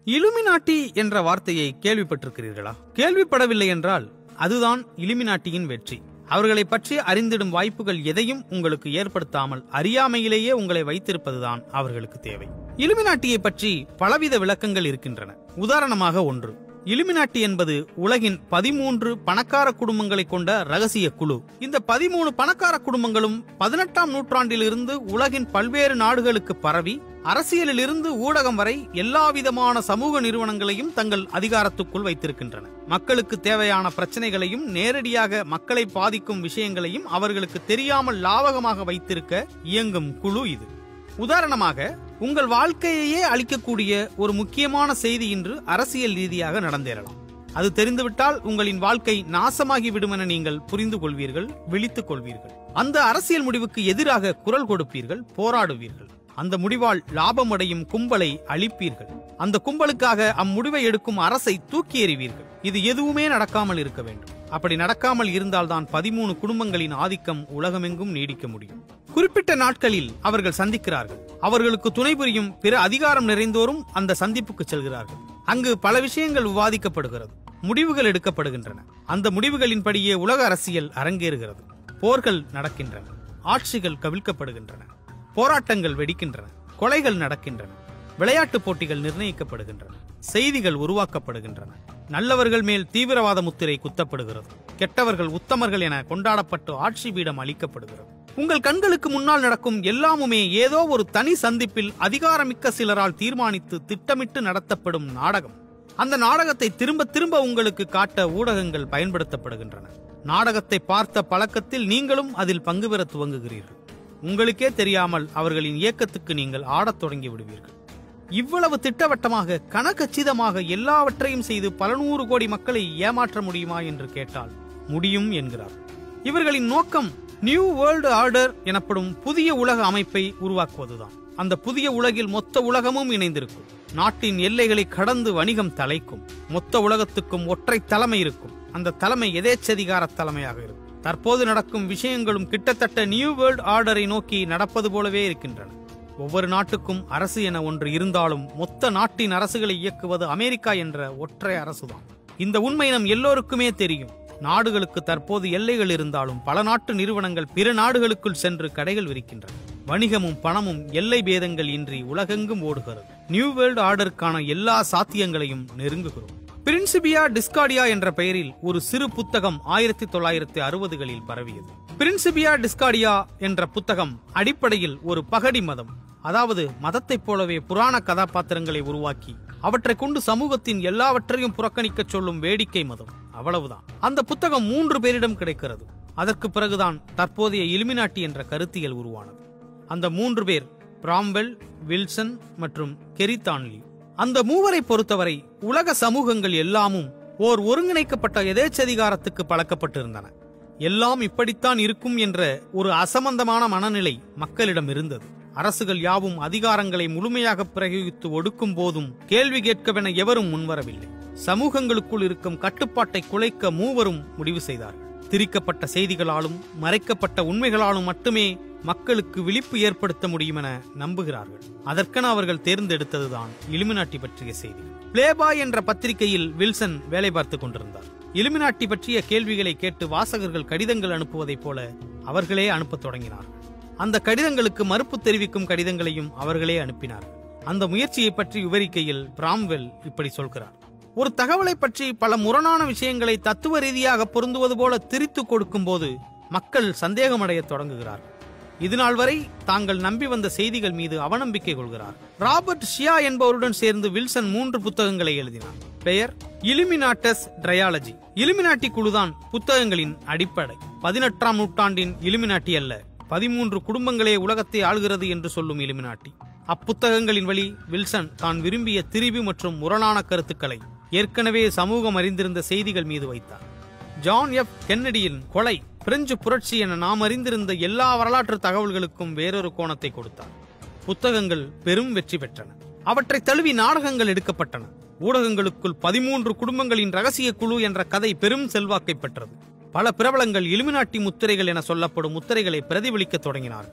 Illuminati என்ற வார்த்தையை கேள்விப்பட்டிருக்கிறீர்களா கேள்விப்படவில்லை என்றால் அதுதான் இலுமினாட்டியின் வெற்றி அவர்களை பற்றி அறிந்திடும் வாய்ப்புகள் எதையும் உங்களுக்கு ஏற்படுத்தாமல் அறியாமையிலேயே உங்களை வைத்திருப்பதுதான் அவர்களுக்கு தேவை இலுமினாட்டியை பற்றி பலவித விளக்கங்கள் இருக்கின்றன உதாரணமாக ஒன்று இலுமினாட்டி என்பது உலகின் பதிமூன்று பணக்கார குடும்பங்களை கொண்ட ரகசிய குழு இந்த பதிமூணு பணக்கார குடும்பங்களும் பதினெட்டாம் நூற்றாண்டிலிருந்து உலகின் பல்வேறு நாடுகளுக்கு பரவி அரசியலில் இருந்து ஊடகம் வரை எல்லா விதமான சமூக நிறுவனங்களையும் தங்கள் அதிகாரத்துக்குள் வைத்திருக்கின்றன மக்களுக்கு தேவையான பிரச்சனைகளையும் நேரடியாக மக்களை பாதிக்கும் விஷயங்களையும் அவர்களுக்கு தெரியாமல் லாவகமாக வைத்திருக்க இயங்கும் குழு இது உதாரணமாக உங்கள் வாழ்க்கையையே அளிக்கக்கூடிய ஒரு முக்கியமான செய்தி இன்று அரசியல் ரீதியாக நடந்தேறலாம் அது தெரிந்துவிட்டால் உங்களின் வாழ்க்கை நாசமாகி விடும் என நீங்கள் புரிந்து கொள்வீர்கள் விழித்துக் கொள்வீர்கள் அந்த அரசியல் முடிவுக்கு எதிராக குரல் கொடுப்பீர்கள் போராடுவீர்கள் அந்த முடிவால் லாபமடையும் கும்பலை அழிப்பீர்கள் அந்த கும்பலுக்காக அம்முடிவை எடுக்கும் அரசை தூக்கி எறிவீர்கள் இது எதுவுமே நடக்காமல் இருக்க வேண்டும் அப்படி நடக்காமல் இருந்தால்தான் பதிமூணு குடும்பங்களின் ஆதிக்கம் உலகமெங்கும் நீடிக்க முடியும் குறிப்பிட்ட நாட்களில் அவர்கள் சந்திக்கிறார்கள் அவர்களுக்கு துணை புரியும் பிற அதிகாரம் நிறைந்தோரும் அந்த சந்திப்புக்கு செல்கிறார்கள் அங்கு பல விஷயங்கள் விவாதிக்கப்படுகிறது முடிவுகள் எடுக்கப்படுகின்றன அந்த முடிவுகளின்படியே உலக அரசியல் அரங்கேறுகிறது போர்கள் நடக்கின்றன ஆட்சிகள் கவிழ்க்கப்படுகின்றன போராட்டங்கள் வெடிக்கின்றன கொலைகள் நடக்கின்றன விளையாட்டுப் போட்டிகள் நிர்ணயிக்கப்படுகின்றன செய்திகள் உருவாக்கப்படுகின்றன நல்லவர்கள் மேல் தீவிரவாத முத்திரை குத்தப்படுகிறது கெட்டவர்கள் உத்தமர்கள் என கொண்டாடப்பட்டு ஆட்சி பீடம் அளிக்கப்படுகிறது உங்கள் கண்களுக்கு முன்னால் நடக்கும் எல்லாமுமே ஏதோ ஒரு தனி சந்திப்பில் அதிகாரமிக்க சிலரால் தீர்மானித்து திட்டமிட்டு நடத்தப்படும் நாடகம் அந்த நாடகத்தை திரும்ப திரும்ப உங்களுக்கு காட்ட ஊடகங்கள் பயன்படுத்தப்படுகின்றன நாடகத்தை பார்த்த பழக்கத்தில் நீங்களும் அதில் பங்கு பெற துவங்குகிறீர்கள் உங்களுக்கே தெரியாமல் அவர்களின் இயக்கத்துக்கு நீங்கள் ஆடத் தொடங்கி விடுவீர்கள் இவ்வளவு திட்டவட்டமாக கனகச்சிதமாக எல்லாவற்றையும் செய்து பல நூறு கோடி மக்களை ஏமாற்ற முடியுமா என்று கேட்டால் முடியும் என்கிறார் இவர்களின் நோக்கம் நியூ வேர்ல்டு ஆர்டர் எனப்படும் புதிய உலக அமைப்பை உருவாக்குவதுதான் அந்த புதிய உலகில் மொத்த உலகமும் இணைந்திருக்கும் நாட்டின் எல்லைகளை கடந்து வணிகம் தலைக்கும் மொத்த உலகத்துக்கும் ஒற்றை தலைமை இருக்கும் அந்த தலைமை எதேச்சதிகார தலைமையாக இருக்கும் தற்போது நடக்கும் விஷயங்களும் கிட்டத்தட்ட நியூ வேர்ல்ட் ஆர்டரை நோக்கி நடப்பது போலவே இருக்கின்றன ஒவ்வொரு நாட்டுக்கும் அரசு என ஒன்று இருந்தாலும் மொத்த நாட்டின் அரசுகளை இயக்குவது அமெரிக்கா என்ற ஒற்றை அரசுதான் இந்த உண்மை நம் எல்லோருக்குமே தெரியும் நாடுகளுக்கு தற்போது எல்லைகள் இருந்தாலும் பல நாட்டு நிறுவனங்கள் பிற நாடுகளுக்குள் சென்று கடைகள் விரிக்கின்றன வணிகமும் பணமும் எல்லை பேதங்கள் இன்றி உலகெங்கும் ஓடுகிறது நியூ வேர்ல்டு ஆர்டருக்கான எல்லா சாத்தியங்களையும் நெருங்குகிறோம் பிரின்சிபியா டிஸ்கார்டியா என்ற பெயரில் ஒரு சிறு புத்தகம் ஆயிரத்தி தொள்ளாயிரத்தி அறுபதுகளில் பரவியது பிரின்சிபியா டிஸ்கார்டியா என்ற புத்தகம் அடிப்படையில் ஒரு பகடி மதம் அதாவது மதத்தைப் போலவே புராண கதாபாத்திரங்களை உருவாக்கி அவற்றை கொண்டு சமூகத்தின் எல்லாவற்றையும் புறக்கணிக்கச் சொல்லும் வேடிக்கை மதம் அவ்வளவுதான் அந்த புத்தகம் மூன்று பேரிடம் கிடைக்கிறது அதற்கு பிறகுதான் தற்போதைய இலுமினாட்டி என்ற கருத்தியல் உருவானது அந்த மூன்று பேர் பிராம்வெல் வில்சன் மற்றும் கெரித்தான்லி அந்த மூவரை பொறுத்தவரை உலக சமூகங்கள் எல்லாமும் ஓர் ஒருங்கிணைக்கப்பட்ட எதேச்சதிகாரத்துக்கு பழக்கப்பட்டிருந்தன எல்லாம் இப்படித்தான் இருக்கும் என்ற ஒரு அசம்பந்தமான மனநிலை மக்களிடம் இருந்தது அரசுகள் யாவும் அதிகாரங்களை முழுமையாக பிரயோகித்து ஒடுக்கும் போதும் கேள்வி கேட்கவென எவரும் முன்வரவில்லை சமூகங்களுக்குள் இருக்கும் கட்டுப்பாட்டை குலைக்க மூவரும் முடிவு செய்தார்கள் திரிக்கப்பட்ட செய்திகளாலும் மறைக்கப்பட்ட உண்மைகளாலும் மட்டுமே மக்களுக்கு விழிப்பு ஏற்படுத்த முடியும் என நம்புகிறார்கள் அதற்கென அவர்கள் தேர்ந்தெடுத்ததுதான் இலுமினாட்டி பற்றிய செய்தி பிளேபாய் என்ற பத்திரிகையில் வில்சன் வேலை பார்த்துக் கொண்டிருந்தார் இலுமினாட்டி பற்றிய கேள்விகளை கேட்டு வாசகர்கள் கடிதங்கள் அனுப்புவதைப் போல அவர்களே அனுப்பத் தொடங்கினார்கள் அந்த கடிதங்களுக்கு மறுப்பு தெரிவிக்கும் கடிதங்களையும் அவர்களே அனுப்பினார் அந்த முயற்சியை பற்றி விவரிக்கையில் பிராம்வெல் இப்படி சொல்கிறார் ஒரு தகவலை பற்றி பல முரணான விஷயங்களை தத்துவ ரீதியாக பொருந்துவது போல திரித்து கொடுக்கும் போது மக்கள் சந்தேகமடைய தொடங்குகிறார்கள் இதுநாள் வரை தாங்கள் நம்பி வந்த செய்திகள் மீது அவநம்பிக்கை கொள்கிறார் ராபர்ட் ஷியா என்பவருடன் சேர்ந்து வில்சன் மூன்று புத்தகங்களை எழுதினார் பெயர் இலுமினாட்டஸ் ட்ரையாலஜி இலுமினாட்டி குழுதான் புத்தகங்களின் அடிப்படை பதினெட்டாம் நூற்றாண்டின் இலுமினாட்டி அல்ல பதிமூன்று குடும்பங்களே உலகத்தை ஆள்கிறது என்று சொல்லும் இலுமினாட்டி அப்புத்தகங்களின் வழி வில்சன் தான் விரும்பிய திரிவு மற்றும் முரணான கருத்துக்களை ஏற்கனவே சமூகம் அறிந்திருந்த செய்திகள் மீது வைத்தார் ஜான் எஃப் கென்னடியின் கொலை பிரெஞ்சு புரட்சி என நாம் அறிந்திருந்த எல்லா வரலாற்று தகவல்களுக்கும் வேறொரு கோணத்தை கொடுத்தார் புத்தகங்கள் பெரும் வெற்றி பெற்றன அவற்றை தழுவி நாடகங்கள் எடுக்கப்பட்டன ஊடகங்களுக்குள் பதிமூன்று குடும்பங்களின் ரகசிய குழு என்ற கதை பெரும் செல்வாக்கை பெற்றது பல பிரபலங்கள் இலுமினாட்டி முத்திரைகள் என சொல்லப்படும் முத்திரைகளை பிரதிபலிக்க தொடங்கினார்கள்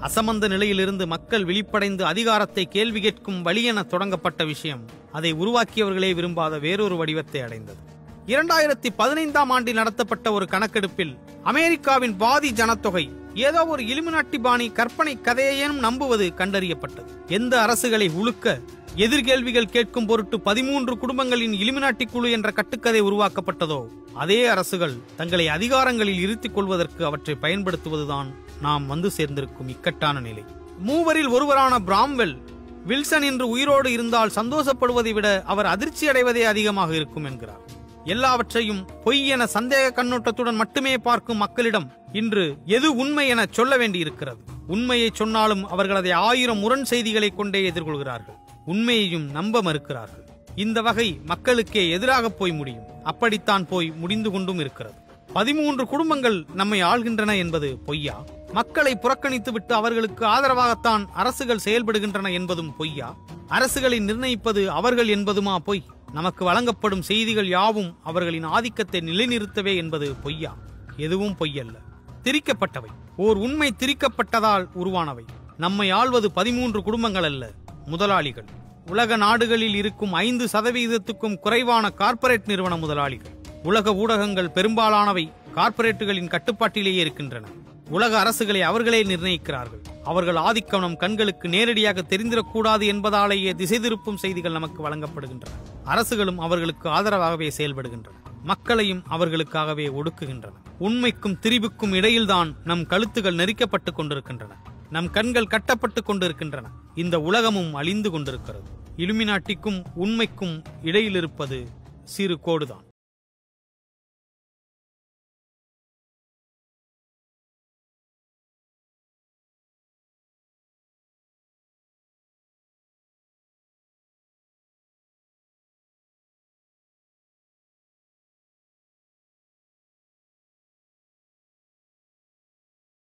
அசமந்த நிலையிலிருந்து மக்கள் விழிப்படைந்து அதிகாரத்தை கேள்வி கேட்கும் வழி என தொடங்கப்பட்ட விஷயம் அதை உருவாக்கியவர்களே விரும்பாத வேறொரு வடிவத்தை அடைந்தது இரண்டாயிரத்தி பதினைந்தாம் ஆண்டில் நடத்தப்பட்ட ஒரு கணக்கெடுப்பில் அமெரிக்காவின் பாதி ஜனத்தொகை ஏதோ ஒரு இலுமினாட்டி பாணி கற்பனை கதையேனும் நம்புவது கண்டறியப்பட்டது எந்த அரசுகளை உழுக்க எதிர்கேள்விகள் கேட்கும் பொருட்டு பதிமூன்று குடும்பங்களின் இலுமினாட்டி குழு என்ற கட்டுக்கதை உருவாக்கப்பட்டதோ அதே அரசுகள் தங்களை அதிகாரங்களில் இருத்திக் கொள்வதற்கு அவற்றை பயன்படுத்துவதுதான் நாம் வந்து சேர்ந்திருக்கும் இக்கட்டான நிலை மூவரில் ஒருவரான பிராம்வெல் வில்சன் இன்று உயிரோடு இருந்தால் சந்தோஷப்படுவதை விட அவர் அதிர்ச்சி அடைவதே அதிகமாக இருக்கும் என்கிறார் எல்லாவற்றையும் பொய் என சந்தேக கண்ணோட்டத்துடன் மட்டுமே பார்க்கும் மக்களிடம் இன்று எது உண்மை என சொல்ல வேண்டியிருக்கிறது உண்மையை சொன்னாலும் அவர்கள் அதை ஆயிரம் முரண் செய்திகளை கொண்டே எதிர்கொள்கிறார்கள் உண்மையையும் நம்ப மறுக்கிறார்கள் இந்த வகை மக்களுக்கே எதிராக போய் முடியும் அப்படித்தான் போய் முடிந்து கொண்டும் இருக்கிறது பதிமூன்று குடும்பங்கள் நம்மை ஆள்கின்றன என்பது பொய்யா மக்களை புறக்கணித்துவிட்டு அவர்களுக்கு ஆதரவாகத்தான் அரசுகள் செயல்படுகின்றன என்பதும் பொய்யா அரசுகளை நிர்ணயிப்பது அவர்கள் என்பதுமா பொய் நமக்கு வழங்கப்படும் செய்திகள் யாவும் அவர்களின் ஆதிக்கத்தை நிலைநிறுத்தவே என்பது பொய்யா எதுவும் பொய்யல்ல திரிக்கப்பட்டவை ஓர் உண்மை திரிக்கப்பட்டதால் உருவானவை நம்மை ஆள்வது பதிமூன்று குடும்பங்கள் அல்ல முதலாளிகள் உலக நாடுகளில் இருக்கும் ஐந்து சதவீதத்துக்கும் குறைவான கார்ப்பரேட் நிறுவன முதலாளிகள் உலக ஊடகங்கள் பெரும்பாலானவை கார்ப்பரேட்டுகளின் கட்டுப்பாட்டிலேயே இருக்கின்றன உலக அரசுகளை அவர்களே நிர்ணயிக்கிறார்கள் அவர்கள் ஆதிக்கம் நம் கண்களுக்கு நேரடியாக தெரிந்திடக்கூடாது என்பதாலேயே திசை திருப்பும் செய்திகள் நமக்கு வழங்கப்படுகின்றன அரசுகளும் அவர்களுக்கு ஆதரவாகவே செயல்படுகின்றன மக்களையும் அவர்களுக்காகவே ஒடுக்குகின்றன உண்மைக்கும் திரிவுக்கும் இடையில்தான் நம் கழுத்துகள் நெரிக்கப்பட்டுக் கொண்டிருக்கின்றன நம் கண்கள் கட்டப்பட்டுக் கொண்டிருக்கின்றன இந்த உலகமும் அழிந்து கொண்டிருக்கிறது இலுமினாட்டிக்கும் உண்மைக்கும் இடையில் இருப்பது சிறு கோடுதான்